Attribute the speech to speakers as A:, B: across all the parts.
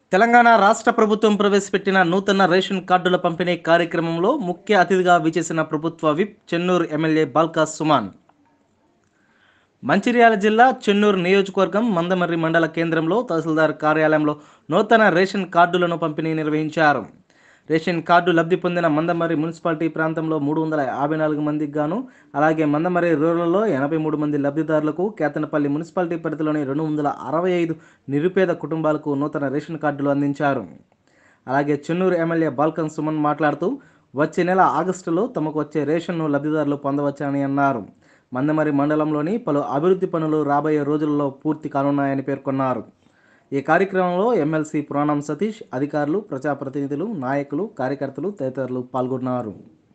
A: తెలంగాణ రాష్ట్ర ప్రభుత్వం ప్రవేశపెట్టిన నూతన రేషన్ కార్డుల పంపిణీ కార్యక్రమంలో ముఖ్య అతిథిగా విచేసిన ప్రభుత్వ విప్ చెన్నూరు ఎమ్మెల్యే బాల్కా సుమాన్ మంచిర్యాల జిల్లా చెన్నూరు నియోజకవర్గం మందమర్రి మండల కేంద్రంలో తహసీల్దార్ కార్యాలయంలో నూతన రేషన్ కార్డులను పంపిణీ నిర్వహించారు రేషన్ కార్డు లబ్ధి పొందిన మందమర్రి మున్సిపాలిటీ ప్రాంతంలో మూడు వందల యాభై నాలుగు మందికి గాను అలాగే మందమర్రి రూరల్లో ఎనభై మూడు మంది లబ్ధిదారులకు కేతనపల్లి మున్సిపాలిటీ పరిధిలోని రెండు వందల అరవై ఐదు నిరుపేద కుటుంబాలకు నూతన రేషన్ కార్డులు అందించారు అలాగే చెన్నూరు ఎమ్మెల్యే బాల్కన్ సుమన్ మాట్లాడుతూ వచ్చే నెల ఆగస్టులో తమకు వచ్చే రేషన్ను లబ్ధిదారులు పొందవచ్చని అన్నారు మందమరి మండలంలోని పలు అభివృద్ధి పనులు రాబోయే రోజుల్లో పూర్తి కానున్నాయని పేర్కొన్నారు ఈ కార్యక్రమంలో ఎమ్మెల్సీ పురాణం సతీష్ అధికారులు ప్రజాప్రతినిధులు నాయకులు కార్యకర్తలు తదితరులు పాల్గొన్నారు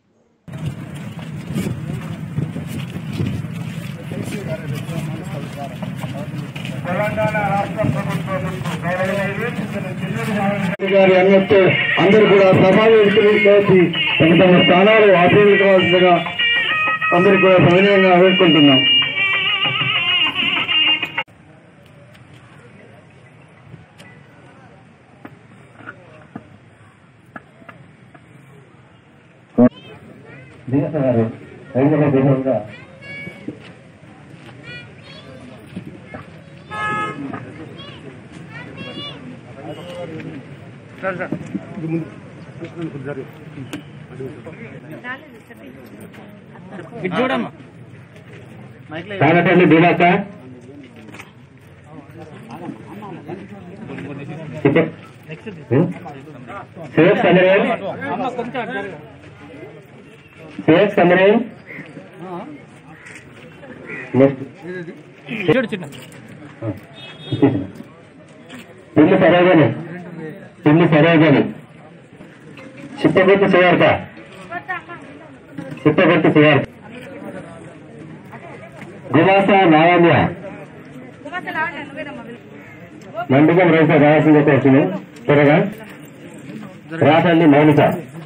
B: తెలంగాణ రాష్ట్ర ప్రభుత్వం గౌరవనీయులు
C: గారి అన్నట్టు అందరూ కూడా సమావేశంలోకి తమ తమ స్థానాలు ఆశీర్వదించవలసిందిగా అందరూ కూడా సవినయంగా వేడుకుంటున్నాం గారు రైతుల విధంగా కానపల్లి దీనాక సేఫ్ సమరేన్ సేఫ్ సమరేన్ నెక్స్ట్ పిల్లి సరోజని పిల్లి సరోజని చిత్తగుర్తి సువార్త చిత్తగుర్తి సువార్త గుమాస లావణ్య నందిగం రేస రావాల్సింది వచ్చింది త్వరగా రాసండి మౌనిక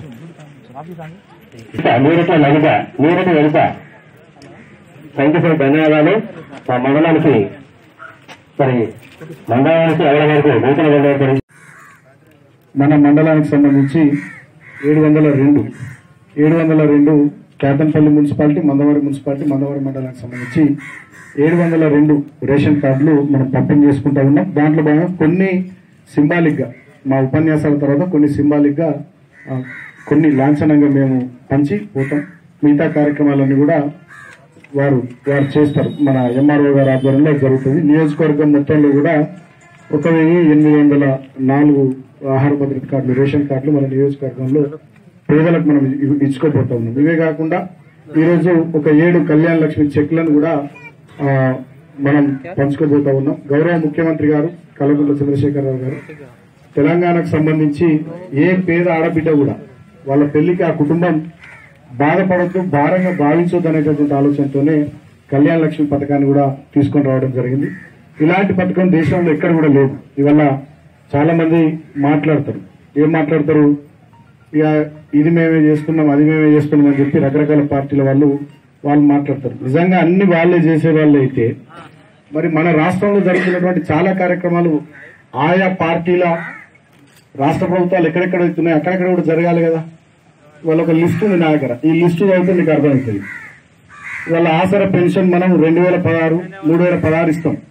C: నీరట లలిత నీరట లలిత థ్యాంక్ యూ ధన్యవాదాలు మా మండలానికి మరి మండలానికి ఎవరి వరకు నూతన మండలం మన మండలానికి సంబంధించి ఏడు వందల రెండు ఏడు వందల రెండు కేతంపల్లి మున్సిపాలిటీ మందవారి మున్సిపాలిటీ మందవారి మండలానికి సంబంధించి ఏడు వందల రెండు రేషన్ కార్డులు మనం పంపిణీ చేసుకుంటా ఉన్నాం దాంట్లో భాగంగా కొన్ని సింబాలిక్గా మా ఉపన్యాసాల తర్వాత కొన్ని సింబాలిక్గా ఆ, కొన్ని లాంఛనంగా మేము పంచి పోతాం మిగతా కార్యక్రమాలన్నీ కూడా వారు వారు చేస్తారు మన ఎంఆర్ఓ గారి ఆధ్వర్యంలో జరుగుతుంది నియోజకవర్గం మొత్తంలో కూడా ఒక వెయ్యి ఎనిమిది వందల నాలుగు ఆహార భద్రత కార్డులు రేషన్ కార్డులు మన నియోజకవర్గంలో పేదలకు మనం ఇ- ఇచ్చుకోబోతా ఉన్నాం ఇవే కాకుండా ఈరోజు ఒక ఏడు కళ్యాణ లక్ష్మి చెక్లను కూడా ఆ, మనం పంచుకోబోతా ఉన్నాం గౌరవ ముఖ్యమంత్రి గారు కల్వకుంట్ల చంద్రశేఖరరావు గారు తెలంగాణకు సంబంధించి ఏ పేద ఆడబిడ్డ కూడా వాళ్ళ పెళ్లికి ఆ కుటుంబం బాధపడద్దు భారంగా భావించొద్దు అనేటటువంటి ఆలోచనతోనే కళ్యాణ లక్ష్మి పథకాన్ని కూడా తీసుకొని రావడం జరిగింది ఇలాంటి పథకం దేశంలో ఎక్కడ కూడా లేదు ఇవల్ల చాలా మంది మాట్లాడతారు ఏం మాట్లాడతారు ఇక ఇది మేమే చేస్తున్నాం అది మేమే చేస్తున్నాం అని చెప్పి రకరకాల పార్టీల వాళ్ళు వాళ్ళు మాట్లాడతారు నిజంగా అన్ని వాళ్ళే చేసే వాళ్ళే అయితే మరి మన రాష్ట్రంలో జరుగుతున్నటువంటి చాలా కార్యక్రమాలు ఆయా పార్టీల రాష్ట్ర ప్రభుత్వాలు ఎక్కడెక్కడ అవుతున్నాయి అక్కడెక్కడ కూడా జరగాలి కదా వాళ్ళ ఒక లిస్ట్ ఉంది నా దగ్గర ఈ లిస్టు చదివితే మీకు అర్థమవుతుంది వాళ్ళ ఆసర పెన్షన్ మనం రెండు వేల పదహారు మూడు వేల పదహారు ఇస్తాం